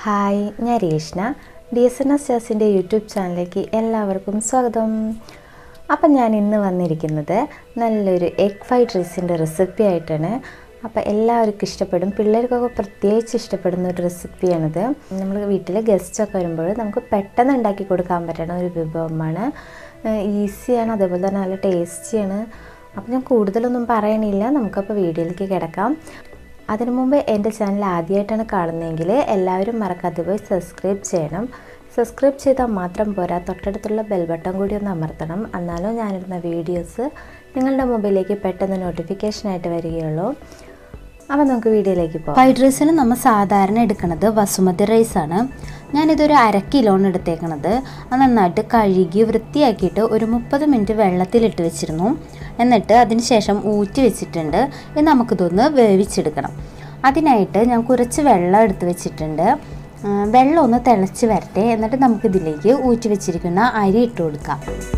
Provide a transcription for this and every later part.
hi ഞാൻ Reshna D S N S ജാസിൻ്റെ YouTube ചാനലിലേക്ക് എല്ലാവർക്കും സ്വാഗതം അപ്പം ഞാൻ ഇന്ന് വന്നിരിക്കുന്നത് നല്ലൊരു എഗ് ഫ്രൈഡ് റൈസിൻ്റെ റെസിപ്പി ആയിട്ടാണ് അപ്പോൾ എല്ലാവർക്കും ഇഷ്ടപ്പെടും പിള്ളേർക്കൊക്കെ പ്രത്യേകിച്ച് ഇഷ്ടപ്പെടുന്ന ഒരു റെസിപ്പിയാണിത് നമ്മൾ വീട്ടിൽ ഗസ്റ്റൊക്കെ വരുമ്പോൾ നമുക്ക് പെട്ടെന്ന് ഉണ്ടാക്കി കൊടുക്കാൻ പറ്റുന്ന ഒരു വിഭവമാണ് ഈസിയാണ് അതേപോലെ തന്നെ നല്ല ടേസ്റ്റിയാണ് അപ്പോൾ ഞാൻ കൂടുതലൊന്നും പറയണില്ല നമുക്കപ്പോൾ വീഡിയോയിലേക്ക് കിടക്കാം അതിനു മുമ്പ് എൻ്റെ ചാനൽ ആദ്യമായിട്ടാണ് കാണുന്നതെങ്കിൽ എല്ലാവരും മറക്കാതെ പോയി സബ്സ്ക്രൈബ് ചെയ്യണം സബ്സ്ക്രൈബ് ചെയ്താൽ മാത്രം പോരാ തൊട്ടടുത്തുള്ള ബെൽ ബട്ടൺ കൂടി ഒന്ന് അമർത്തണം എന്നാലും ഞാനിടുന്ന വീഡിയോസ് നിങ്ങളുടെ മൊബൈലിലേക്ക് പെട്ടെന്ന് നോട്ടിഫിക്കേഷനായിട്ട് വരികയുള്ളൂ അപ്പോൾ നമുക്ക് വീഡിയോയിലേക്ക് പോകാം ഫ്രൈഡ് റൈസിന് നമ്മൾ സാധാരണ എടുക്കുന്നത് വസുമതി റൈസാണ് ഞാനിതൊരു അര കിലോണ് എടുത്തേക്കണത് അത് നന്നായിട്ട് കഴുകി വൃത്തിയാക്കിയിട്ട് ഒരു മുപ്പത് മിനിറ്റ് വെള്ളത്തിലിട്ട് വെച്ചിരുന്നു എന്നിട്ട് അതിന് ശേഷം ഊറ്റി വെച്ചിട്ടുണ്ട് ഇത് നമുക്കിതൊന്ന് വേവിച്ചെടുക്കണം അതിനായിട്ട് ഞാൻ കുറച്ച് വെള്ളം എടുത്ത് വെച്ചിട്ടുണ്ട് വെള്ളം ഒന്ന് തിളച്ച് വരട്ടെ എന്നിട്ട് നമുക്കിതിലേക്ക് ഊറ്റി വെച്ചിരിക്കുന്ന അരി ഇട്ട് കൊടുക്കാം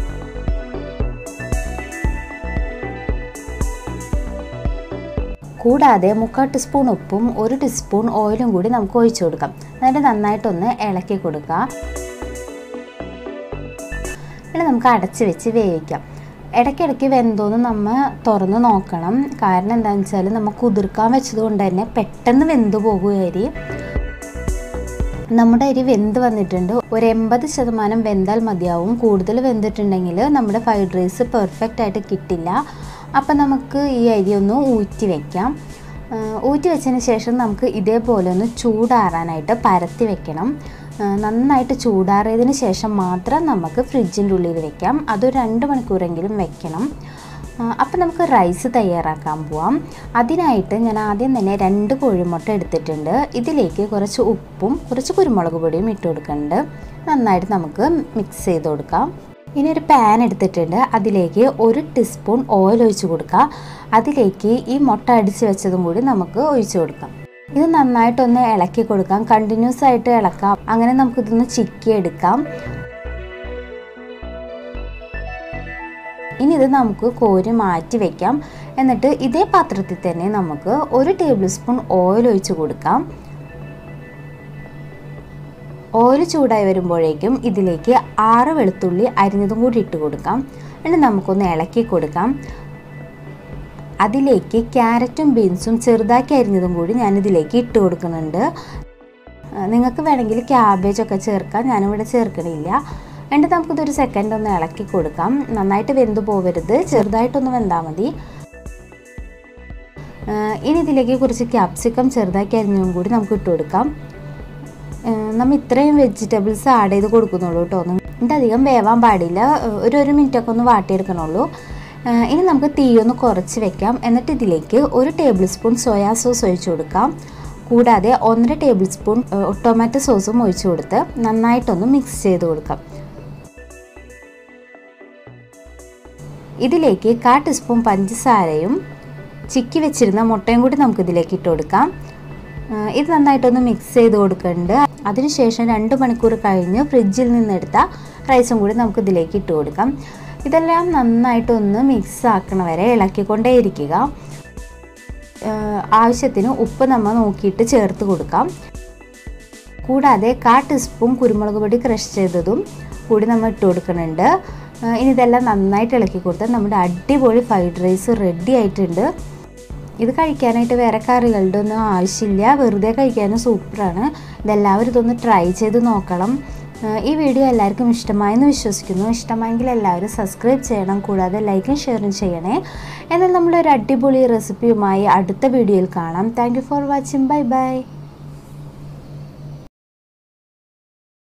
കൂടാതെ മുക്കാൽ ടീസ്പൂൺ ഉപ്പും ഒരു ടീസ്പൂൺ ഓയിലും കൂടി നമുക്ക് ഒഴിച്ചു കൊടുക്കാം എന്നിട്ട് നന്നായിട്ടൊന്ന് ഇളക്കി കൊടുക്കുക ഇനി നമുക്ക് അടച്ച് വെച്ച് വേവിക്കാം ഇടയ്ക്കിടയ്ക്ക് വെന്തോന്ന് നമ്മൾ തുറന്ന് നോക്കണം കാരണം എന്താണെന്ന് വെച്ചാൽ നമ്മൾ കുതിർക്കാൻ വെച്ചത് കൊണ്ട് തന്നെ പെട്ടെന്ന് വെന്ത് പോകും അരി നമ്മുടെ അരി വെന്ത് വന്നിട്ടുണ്ട് ഒരു എൺപത് ശതമാനം വെന്താൽ മതിയാവും കൂടുതൽ വെന്തിട്ടുണ്ടെങ്കിൽ നമ്മുടെ ഫ്രൈഡ് റൈസ് പെർഫെക്റ്റ് ആയിട്ട് കിട്ടില്ല അപ്പം നമുക്ക് ഈ അരി ഒന്ന് ഊറ്റി വെക്കാം ഊറ്റി വെച്ചതിന് ശേഷം നമുക്ക് ഇതേപോലെ ഒന്ന് ചൂടാറാനായിട്ട് പരത്തി വെക്കണം നന്നായിട്ട് ചൂടാറിയതിന് ശേഷം മാത്രം നമുക്ക് ഫ്രിഡ്ജിൻ്റെ ഉള്ളിൽ വെക്കാം അതൊരു രണ്ട് മണിക്കൂറെങ്കിലും വെക്കണം അപ്പം നമുക്ക് റൈസ് തയ്യാറാക്കാൻ പോവാം അതിനായിട്ട് ഞാൻ ആദ്യം തന്നെ രണ്ട് കോഴിമുട്ട എടുത്തിട്ടുണ്ട് ഇതിലേക്ക് കുറച്ച് ഉപ്പും കുറച്ച് കുരുമുളക് പൊടിയും ഇട്ട് കൊടുക്കുന്നുണ്ട് നന്നായിട്ട് നമുക്ക് മിക്സ് ചെയ്ത് കൊടുക്കാം ഇനി ഒരു പാൻ എടുത്തിട്ടുണ്ട് അതിലേക്ക് ഒരു ടീസ്പൂൺ ഓയിൽ ഒഴിച്ച് കൊടുക്കുക അതിലേക്ക് ഈ മുട്ട അടിച്ച് വെച്ചതും കൂടി നമുക്ക് ഒഴിച്ചു കൊടുക്കാം ഇത് നന്നായിട്ടൊന്ന് ഇളക്കി കൊടുക്കാം കണ്ടിന്യൂസ് ആയിട്ട് ഇളക്കാം അങ്ങനെ നമുക്കിതൊന്ന് ചിക്കി എടുക്കാം ഇനി ഇത് നമുക്ക് കോരി മാറ്റി വെക്കാം എന്നിട്ട് ഇതേ പാത്രത്തിൽ തന്നെ നമുക്ക് ഒരു ടേബിൾ സ്പൂൺ ഓയിൽ ഒഴിച്ച് കൊടുക്കാം ഓയിൽ ചൂടായി വരുമ്പോഴേക്കും ഇതിലേക്ക് ആറ് വെളുത്തുള്ളി അരിഞ്ഞതും കൂടി ഇട്ട് കൊടുക്കാം എന്നിട്ട് നമുക്കൊന്ന് ഇളക്കി കൊടുക്കാം അതിലേക്ക് ക്യാരറ്റും ബീൻസും ചെറുതാക്കി അരിഞ്ഞതും കൂടി ഞാനിതിലേക്ക് ഇട്ട് കൊടുക്കുന്നുണ്ട് നിങ്ങൾക്ക് വേണമെങ്കിൽ ക്യാബേജൊക്കെ ചേർക്കാം ഞാനിവിടെ ചേർക്കണില്ല എന്നിട്ട് നമുക്കിതൊരു സെക്കൻഡ് ഒന്ന് ഇളക്കി കൊടുക്കാം നന്നായിട്ട് വെന്ത് പോവരുത് ചെറുതായിട്ടൊന്ന് വെന്താൽ മതി ഇനി ഇതിലേക്ക് കുറച്ച് ക്യാപ്സിക്കം ചെറുതാക്കി അരിഞ്ഞതും കൂടി നമുക്ക് ഇട്ട് കൊടുക്കാം നമ്മൾ ഇത്രയും വെജിറ്റബിൾസ് ആഡ് ചെയ്ത് കൊടുക്കുന്നുള്ളൂ കേട്ടോ എന്നിട്ട് അധികം വേവാൻ പാടില്ല ഒരു ഒരു മിനിറ്റൊക്കെ ഒന്ന് വാട്ടിയെടുക്കണുള്ളൂ ഇനി നമുക്ക് തീ ഒന്ന് കുറച്ച് വെക്കാം എന്നിട്ട് ഇതിലേക്ക് ഒരു ടേബിൾ സ്പൂൺ സോയാ സോസ് ഒഴിച്ചു കൊടുക്കാം കൂടാതെ ഒന്നര ടേബിൾ സ്പൂൺ ടൊമാറ്റോ സോസും ഒഴിച്ചു കൊടുത്ത് നന്നായിട്ടൊന്ന് മിക്സ് ചെയ്ത് കൊടുക്കാം ഇതിലേക്ക് കാ ടീസ്പൂൺ പഞ്ചസാരയും ചിക്കി വെച്ചിരുന്ന മുട്ടയും കൂടി നമുക്ക് ഇതിലേക്ക് ഇട്ട് കൊടുക്കാം ഇത് നന്നായിട്ടൊന്ന് മിക്സ് ചെയ്ത് കൊടുക്കുന്നുണ്ട് അതിനുശേഷം രണ്ട് മണിക്കൂർ കഴിഞ്ഞ് ഫ്രിഡ്ജിൽ നിന്നെടുത്ത റൈസും കൂടി നമുക്ക് ഇതിലേക്ക് ഇട്ട് കൊടുക്കാം ഇതെല്ലാം നന്നായിട്ടൊന്ന് മിക്സ് ആക്കണ വരെ ഇളക്കിക്കൊണ്ടേ ഇരിക്കുക ആവശ്യത്തിന് ഉപ്പ് നമ്മൾ നോക്കിയിട്ട് ചേർത്ത് കൊടുക്കാം കൂടാതെ കാ ടീസ്പൂൺ കുരുമുളക് പൊടി ക്രഷ് ചെയ്തതും കൂടി നമ്മൾ ഇട്ട് കൊടുക്കുന്നുണ്ട് ഇനി ഇതെല്ലാം നന്നായിട്ട് ഇളക്കി കൊടുത്താൽ നമ്മുടെ അടിപൊളി ഫ്രൈഡ് റൈസ് റെഡി ആയിട്ടുണ്ട് ഇത് കഴിക്കാനായിട്ട് വേറെ കറികളുടെ ഒന്നും ആവശ്യമില്ല വെറുതെ കഴിക്കാനും സൂപ്പറാണ് ഇതെല്ലാവരും ഇതൊന്ന് ട്രൈ ചെയ്ത് നോക്കണം ഈ വീഡിയോ എല്ലാവർക്കും ഇഷ്ടമായെന്ന് വിശ്വസിക്കുന്നു ഇഷ്ടമായെങ്കിൽ എല്ലാവരും സബ്സ്ക്രൈബ് ചെയ്യണം കൂടാതെ ലൈക്കും ഷെയറും ചെയ്യണേ എന്നാൽ നമ്മളൊരു അടിപൊളി റെസിപ്പിയുമായി അടുത്ത വീഡിയോയിൽ കാണാം thank for watching bye by